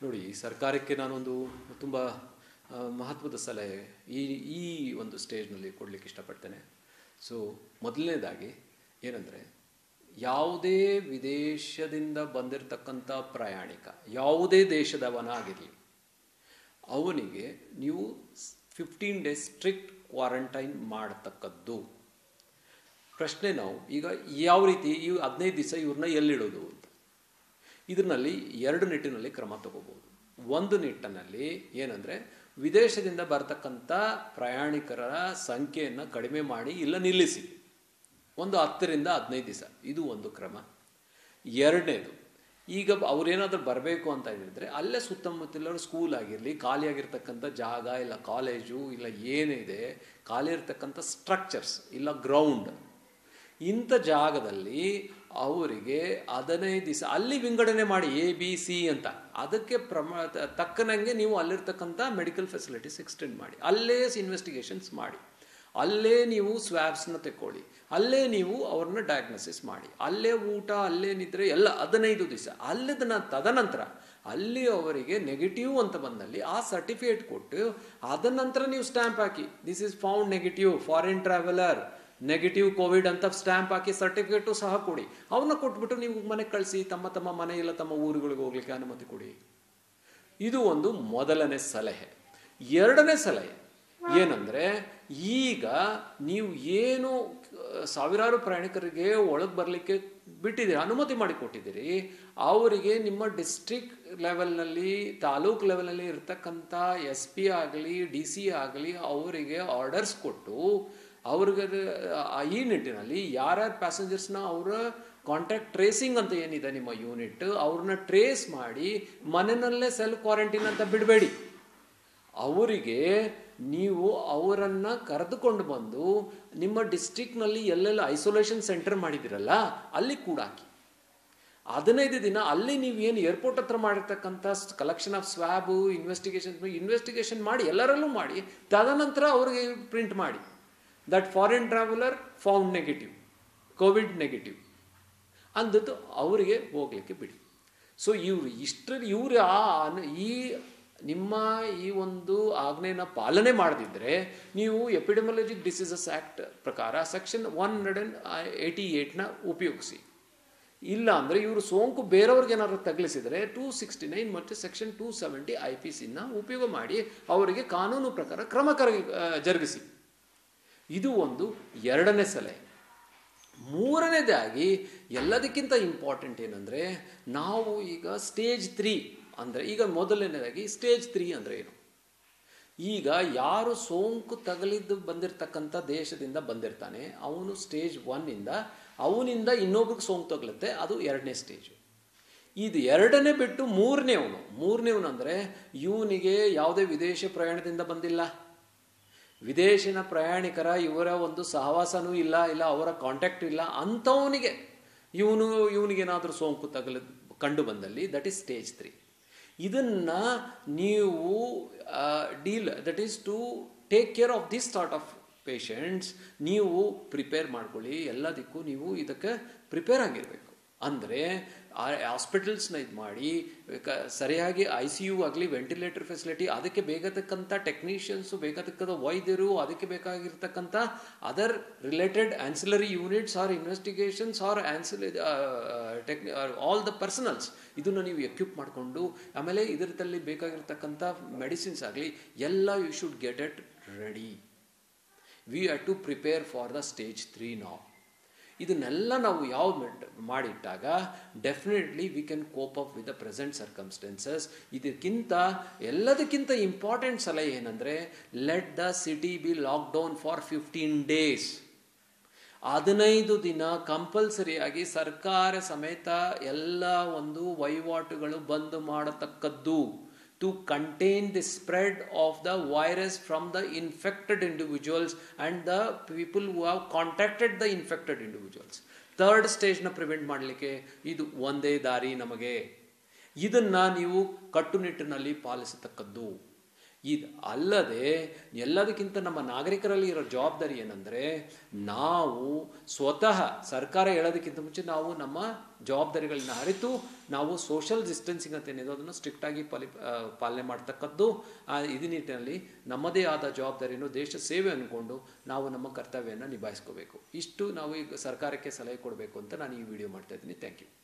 ನೋಡಿ ಸರ್ಕಾರಕ್ಕೆ ನಾನೊಂದು ತುಂಬ ಆ, ಮಹತ್ವದ ಸಲಹೆ ಈ ಈ ಒಂದು ಸ್ಟೇಜ್ನಲ್ಲಿ ಕೊಡಲಿಕ್ಕೆ ಇಷ್ಟಪಡ್ತೇನೆ ಸೊ ಮೊದಲನೇದಾಗಿ ಏನಂದರೆ ಯಾವುದೇ ವಿದೇಶದಿಂದ ಬಂದಿರತಕ್ಕಂಥ ಪ್ರಯಾಣಿಕ ಯಾವುದೇ ದೇಶದವನಾಗಿರಲಿ ಅವನಿಗೆ ನೀವು ಫಿಫ್ಟೀನ್ ಡೇಸ್ ಸ್ಟ್ರಿಕ್ಟ್ ಕ್ವಾರಂಟೈನ್ ಮಾಡತಕ್ಕದ್ದು ಪ್ರಶ್ನೆ ನಾವು ಈಗ ಯಾವ ರೀತಿ ಈ ಹದಿನೈದು ದಿವಸ ಇವ್ರನ್ನ ಎಲ್ಲಿಡೋದು ಅಂತ ಇದರಲ್ಲಿ ಎರಡು ನಿಟ್ಟಿನಲ್ಲಿ ಕ್ರಮ ತಗೋಬೋದು ಒಂದು ನಿಟ್ಟಿನಲ್ಲಿ ಏನಂದರೆ ವಿದೇಶದಿಂದ ಬರ್ತಕ್ಕಂಥ ಪ್ರಯಾಣಿಕರ ಸಂಖ್ಯೆಯನ್ನು ಕಡಿಮೆ ಮಾಡಿ ಇಲ್ಲ ನಿಲ್ಲಿಸಿ ಒಂದು ಹತ್ತರಿಂದ ಹದಿನೈದು ದಿವಸ ಇದು ಒಂದು ಕ್ರಮ ಎರಡನೇದು ಈಗ ಅವ್ರೇನಾದ್ರೂ ಬರಬೇಕು ಅಂತ ಹೇಳಿದ್ರೆ ಅಲ್ಲೇ ಸುತ್ತಮುತ್ತಲ ಸ್ಕೂಲ್ ಆಗಿರಲಿ ಖಾಲಿಯಾಗಿರ್ತಕ್ಕಂಥ ಜಾಗ ಇಲ್ಲ ಕಾಲೇಜು ಇಲ್ಲ ಏನಿದೆ ಖಾಲಿ ಇರ್ತಕ್ಕಂಥ ಸ್ಟ್ರಕ್ಚರ್ಸ್ ಇಲ್ಲ ಗ್ರೌಂಡ್ ಇಂಥ ಜಾಗದಲ್ಲಿ ಅವರಿಗೆ ಹದಿನೈದು ದಿವಸ ಅಲ್ಲಿ ವಿಂಗಡಣೆ ಮಾಡಿ ಎ ಬಿ ಸಿ ಅಂತ ಅದಕ್ಕೆ ಪ್ರಮಾ ತ- ತಕ್ಕನಂಗೆ ನೀವು ಅಲ್ಲಿರ್ತಕ್ಕಂಥ ಮೆಡಿಕಲ್ ಫೆಸಿಲಿಟೀಸ್ ಎಕ್ಸ್ಟೆಂಡ್ ಮಾಡಿ ಅಲ್ಲೇ ಇನ್ವೆಸ್ಟಿಗೇಷನ್ಸ್ ಮಾಡಿ ಅಲ್ಲೇ ನೀವು ಸ್ವ್ಯಾಬ್ಸ್ನ ತೆಕ್ಕೊಳ್ಳಿ ಅಲ್ಲೇ ನೀವು ಅವ್ರನ್ನ ಡಯಾಗ್ನೋಸಿಸ್ ಮಾಡಿ ಅಲ್ಲೇ ಊಟ ಅಲ್ಲೇ ನಿದ್ರೆ ಎಲ್ಲ ಹದಿನೈದು ದಿವಸ ಅಲ್ಲಿದನ ತದನಂತರ ಅಲ್ಲಿ ಅವರಿಗೆ ನೆಗೆಟಿವ್ ಅಂತ ಬಂದಲ್ಲಿ ಆ ಸರ್ಟಿಫಿಕೇಟ್ ಕೊಟ್ಟು ಅದ ನಂತರ ನೀವು ಸ್ಟ್ಯಾಂಪ್ ಹಾಕಿ this is found negative foreign traveller negative Covid ಅಂತ ಸ್ಟ್ಯಾಂಪ್ ಹಾಕಿ ಸರ್ಟಿಫಿಕೇಟು ಸಹ ಕೊಡಿ ಅವನ್ನ ಕೊಟ್ಬಿಟ್ಟು ನೀವು ಮನೆಗೆ ಕಳಿಸಿ ತಮ್ಮ ತಮ್ಮ ಮನೆ ಇಲ್ಲ ತಮ್ಮ ಊರುಗಳಿಗೆ ಹೋಗ್ಲಿಕ್ಕೆ ಅನುಮತಿ ಕೊಡಿ ಇದು ಒಂದು ಮೊದಲನೇ ಸಲಹೆ ಎರಡನೇ ಸಲಹೆ ಏನಂದ್ರೆ ಈಗ ನೀವು ಏನು ಆ, ಸಾವಿರಾರು ಪ್ರಯಾಣಿಕರಿಗೆ ಒಳಗೆ ಬರಲಿಕ್ಕೆ ಬಿಟ್ಟಿದ್ದೀರಿ ಅನುಮತಿ ಮಾಡಿ ಕೊಟ್ಟಿದ್ದೀರಿ ಅವರಿಗೆ ನಿಮ್ಮ ಡಿಸ್ಟ್ರಿಕ್ಟ್ ಲೆವೆಲ್ನಲ್ಲಿ ತಾಲೂಕ್ ಲೆವೆಲ್ನಲ್ಲಿ ಇರ್ತಕ್ಕಂಥ ಎಸ್ ಪಿ ಆಗಲಿ ಡಿ ಸಿ ಆಗಲಿ ಅವರಿಗೆ ಆರ್ಡರ್ಸ್ ಕೊಟ್ಟು ಅವ್ರಿಗೆ ಆ, ಈ ನಿಟ್ಟಿನಲ್ಲಿ ಯಾರ್ಯಾರು ಪ್ಯಾಸೆಂಜರ್ಸ್ನ ಅವರ ಕಾಂಟ್ಯಾಕ್ಟ್ ಟ್ರೇಸಿಂಗ್ ಅಂತ ಏನಿದೆ ನಿಮ್ಮ ಯೂನಿಟ್ ಅವ್ರನ್ನ ಟ್ರೇಸ್ ಮಾಡಿ ಮನೆಯಲ್ಲೇ ಸೆಲ್ಫ್ ಕ್ವಾರಂಟೈನ್ ಅಂತ ಬಿಡಬೇಡಿ ಅವರಿಗೆ ನೀವು ಅವರನ್ನು ಕರೆದುಕೊಂಡು ಬಂದು ನಿಮ್ಮ ಡಿಸ್ಟ್ರಿಕ್ನಲ್ಲಿ ಎಲ್ಲೆಲ್ಲ ಐಸೋಲೇಷನ್ ಸೆಂಟರ್ ಮಾಡಿದಿರಲ್ಲ ಅಲ್ಲಿ ಕೂಡ ಹಾಕಿ ಹದಿನೈದು ದಿನ ಅಲ್ಲಿ ನೀವು ಏನು ಏರ್ಪೋರ್ಟ್ ಹತ್ರ ಮಾಡಿರ್ತಕ್ಕಂಥ collection of swab investigation investigation ಮಾಡಿ ಎಲ್ಲರಲ್ಲೂ ಮಾಡಿ ತದನಂತರ ಅವ್ರಿಗೆ ಪ್ರಿಂಟ್ ಮಾಡಿ that foreign traveller found negative Covid negative ಅಂದದ್ದು ಅವರಿಗೆ ಹೋಗಲಿಕ್ಕೆ ಬಿಡಿ ಸೊ ಇವರು ಇಷ್ಟರಲ್ಲಿ ಇವರು ಆ ಅನು- ಈ ನಿಮ್ಮ ಈ ಒಂದು ಆಜ್ಞೆನ ಪಾಲನೆ ಮಾಡದಿದ್ದರೆ ನೀವು ಎಪಿಡೆಮಾಲಜಿಕ್ ಡಿಸೀಸಸ್ ಆ್ಯಕ್ಟ್ ಪ್ರಕಾರ section one hundred and eighty ಏಯ್ಟ್ನ ಉಪಯೋಗಿಸಿ ಇಲ್ಲ ಅಂದರೆ ಇವರು ಸೋಂಕು ಬೇರೆಯವ್ರಿಗೆ ಏನಾದ್ರು ತಗಲಿಸಿದರೆ ಟೂ ಸಿಕ್ಸ್ಟಿ ನೈನ್ ಮತ್ತು section two seventy I P ಸಿನ ಉಪಯೋಗ ಮಾಡಿ ಅವರಿಗೆ ಕಾನೂನು ಪ್ರಕಾರ ಕ್ರಮ ಕರ ಆ, ಜರುಗಿಸಿ ಇದು ಒಂದು ಎರಡನೇ ಸಲಹೆ ಮೂರನೇದಾಗಿ ಎಲ್ಲದಕ್ಕಿಂತ ಇಂಪಾರ್ಟೆಂಟ್ ಏನಂದರೆ ನಾವು ಈಗ ಸ್ಟೇಜ್ ತ್ರೀ ಅಂದರೆ ಈಗ ಮೊದಲನೇದಾಗಿ ಸ್ಟೇಜ್ ತ್ರೀ ಅಂದರೆ ಏನು ಈಗ ಯಾರು ಸೋಂಕು ತಗಲಿದ್ದು ಬಂದಿರತಕ್ಕಂಥ ದೇಶದಿಂದ ಬಂದಿರ್ತಾನೆ ಅವನು ಸ್ಟೇಜ್ ಒನ್ನಿಂದ ಅವನಿಂದ ಇನ್ನೊಬ್ರಿಗೆ ಸೋಂಕು ತಗಲುತ್ತೆ ಅದು ಎರಡನೇ ಸ್ಟೇಜು ಇದು ಎರಡನೇ ಬಿಟ್ಟು ಮೂರನೇವನು ಮೂರನೇವನು ಅಂದರೆ ಇವನಿಗೆ ಯಾವುದೇ ವಿದೇಶ ಪ್ರಯಾಣದಿಂದ ಬಂದಿಲ್ಲ ವಿದೇಶಿನ ಪ್ರಯಾಣಿಕರ ಇವರ ಒಂದು ಸಹವಾಸನೂ ಇಲ್ಲ ಇಲ್ಲ ಅವರ ಕಾಂಟ್ಯಾಕ್ಟ್ ಇಲ್ಲ ಅಂಥವನಿಗೆ ಇವನು ಇವನಿಗೇನಾದರೂ ಸೋಂಕು ತಗಲ ಕಂಡು ಬಂದಲ್ಲಿ ದಟ್ ಈಸ್ ಸ್ಟೇಜ್ ತ್ರೀ ಇದನ್ನು ನೀವು deal that is to take care of this sort of patients ನೀವು ಪ್ರಿಪೇರ್ ಮಾಡ್ಕೊಳ್ಳಿ ಎಲ್ಲದಕ್ಕೂ ನೀವು ಇದಕ್ಕೆ ಪ್ರಿಪೇರ್ ಆಗಿರಬೇಕು ಅಂದರೆ ಹಾಸ್ಪಿಟಲ್ಸ್ನ ಇದು ಮಾಡಿ ಕ- ಸರಿಯಾಗಿ ಐ ಸಿ ಯು ಆಗಲಿ ವೆಂಟಿಲೇಟರ್ ಫೆಸಿಲಿಟಿ ಅದಕ್ಕೆ ಬೇಕಾಗತಕ್ಕಂಥ ಟೆಕ್ನಿಷಿಯನ್ಸು ಬೇಕಾಗತಕ್ಕಂಥ ವೈದ್ಯರು ಅದಕ್ಕೆ ಬೇಕಾಗಿರ್ತಕ್ಕಂಥ other related ancillary units or investigations or ancil tech all the personnels ಇದನ್ನು ನೀವು ಎಕ್ವಿಪ್ ಮಾಡಿಕೊಂಡು ಆಮೇಲೆ ಇದರಲ್ಲಿ ಬೇಕಾಗಿರ್ತಕ್ಕಂಥ ಮೆಡಿಸಿನ್ಸ್ ಆಗಲಿ ಎಲ್ಲ you should get it ready we are to prepare for the stage three ನಾವು ಇದನ್ನೆಲ್ಲ ನಾವು ಯಾವ ಮಾಡಿಟ್ಟಾಗ definitely we can cope up with the present circumstances ಇದಕ್ಕಿಂತ ಎಲ್ಲದಕ್ಕಿಂತ ಇಂಪಾರ್ಟೆಂಟ್ ಸಲಹೆ ಏನಂದರೆ let the city be lockdown for fifteen days ಹದಿನೈದು ದಿನ ಕಂಪಲ್ಸರಿಯಾಗಿ ಸರ್ಕಾರ ಸಮೇತ ಎಲ್ಲ ಒಂದು ವಹಿವಾಟುಗಳು ಬಂದ್ ಮಾಡತಕ್ಕದ್ದು to contain the spread of the virus from the infected individuals and the people who have contacted the infected individuals third ಸ್ಟೇಜ್ನ ಪ್ರಿವೆಂಟ್ ಮಾಡಲಿಕ್ಕೆ ಇದು ಒಂದೇ ದಾರಿ ನಮಗೆ ಇದನ್ನು ನೀವು ಕಟ್ಟುನಿಟ್ಟಿನಲ್ಲಿ ಪಾಲಿಸತಕ್ಕದ್ದು ಇದು ಅಲ್ಲದೆ ಎಲ್ಲದಕ್ಕಿಂತ ನಮ್ಮ ನಾಗರಿಕರಲ್ಲಿ ಇರೋ ಜವಾಬ್ದಾರಿ ಏನಂದರೆ ನಾವು ಸ್ವತಃ ಸರ್ಕಾರ ಹೇಳೋದಕ್ಕಿಂತ ಮುಂಚೆ ನಾವು ನಮ್ಮ ಜವಾಬ್ದಾರಿಗಳನ್ನ ಅರಿತು ನಾವು ಸೋಷಲ್ ಡಿಸ್ಟೆನ್ಸಿಂಗ್ ಅಂತ ಏನಿದೆ ಅದನ್ನು ಸ್ಟ್ರಿಕ್ಟಾಗಿ ಪಾಲಿ ಆ, ಪಾಲನೆ ಮಾಡ್ತಕ್ಕದ್ದು ಆ, ಇದು ನಿಟ್ಟಿನಲ್ಲಿ ನಮ್ಮದೇ ಆದ ಜವಾಬ್ದಾರಿಯನ್ನು ದೇಶ ಸೇವೆ ಅಂದ್ಕೊಂಡು ನಾವು ನಮ್ಮ ಕರ್ತವ್ಯವನ್ನು ನಿಭಾಯಿಸ್ಕೋಬೇಕು ಇಷ್ಟು ನಾವು ಈಗ ಸರ್ಕಾರಕ್ಕೆ ಸಲಹೆ ಕೊಡಬೇಕು ಅಂತ ನಾನು ಈ ವಿಡಿಯೋ ಮಾಡ್ತಾ ಇದ್ದೀನಿ ಥ್ಯಾಂಕ್ ಯು